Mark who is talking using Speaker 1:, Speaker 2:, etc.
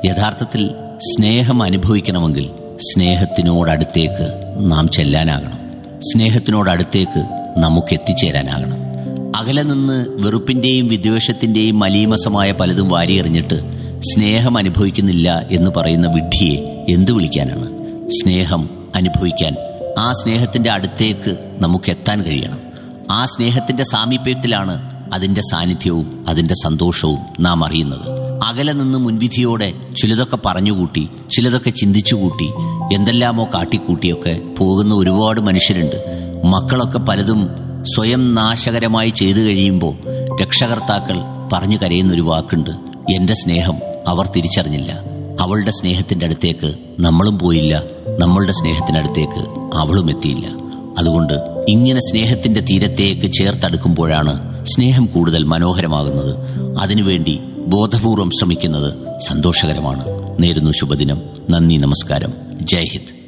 Speaker 1: യഥാർത്ഥത്തിൽ സ്നേഹം അനുഭവിക്കണമെങ്കിൽ സ്നേഹത്തിനോടടുത്തേക്ക് നാം ചെല്ലാനാകണം സ്നേഹത്തിനോടടുത്തേക്ക് നമുക്ക് എത്തിച്ചേരാനാകണം അകലെ നിന്ന് വെറുപ്പിന്റെയും വിദ്വേഷത്തിന്റെയും മലീമസമായ പലതും വാരിയെറിഞ്ഞിട്ട് സ്നേഹം അനുഭവിക്കുന്നില്ല എന്ന് പറയുന്ന വിഡ്ഢിയെ എന്തു വിളിക്കാനാണ് സ്നേഹം അനുഭവിക്കാൻ ആ സ്നേഹത്തിന്റെ അടുത്തേക്ക് നമുക്ക് എത്താൻ കഴിയണം ആ സ്നേഹത്തിന്റെ സാമീപ്യത്തിലാണ് അതിന്റെ സാന്നിധ്യവും അതിന്റെ സന്തോഷവും നാം അറിയുന്നത് അകലെ നിന്ന് മുൻവിധിയോടെ ചിലതൊക്കെ പറഞ്ഞുകൂട്ടി ചിലതൊക്കെ ചിന്തിച്ചുകൂട്ടി എന്തെല്ലാമോ കാട്ടിക്കൂട്ടിയൊക്കെ പോകുന്ന ഒരുപാട് മനുഷ്യരുണ്ട് മക്കളൊക്കെ പലതും സ്വയം നാശകരമായി ചെയ്തു കഴിയുമ്പോൾ രക്ഷകർത്താക്കൾ പറഞ്ഞു കരയുന്ന ഒരു വാക്കുണ്ട് എന്റെ സ്നേഹം അവർ തിരിച്ചറിഞ്ഞില്ല അവളുടെ സ്നേഹത്തിന്റെ അടുത്തേക്ക് നമ്മളും പോയില്ല നമ്മളുടെ സ്നേഹത്തിനടുത്തേക്ക് അവളും എത്തിയില്ല അതുകൊണ്ട് ഇങ്ങനെ സ്നേഹത്തിന്റെ തീരത്തേക്ക് ചേർത്തടുക്കുമ്പോഴാണ് സ്നേഹം കൂടുതൽ മനോഹരമാകുന്നത് അതിനുവേണ്ടി ബോധപൂർവം ശ്രമിക്കുന്നത് സന്തോഷകരമാണ് നേരുന്നു ശുഭദിനം നന്ദി നമസ്കാരം ജയ് ഹിന്ദ്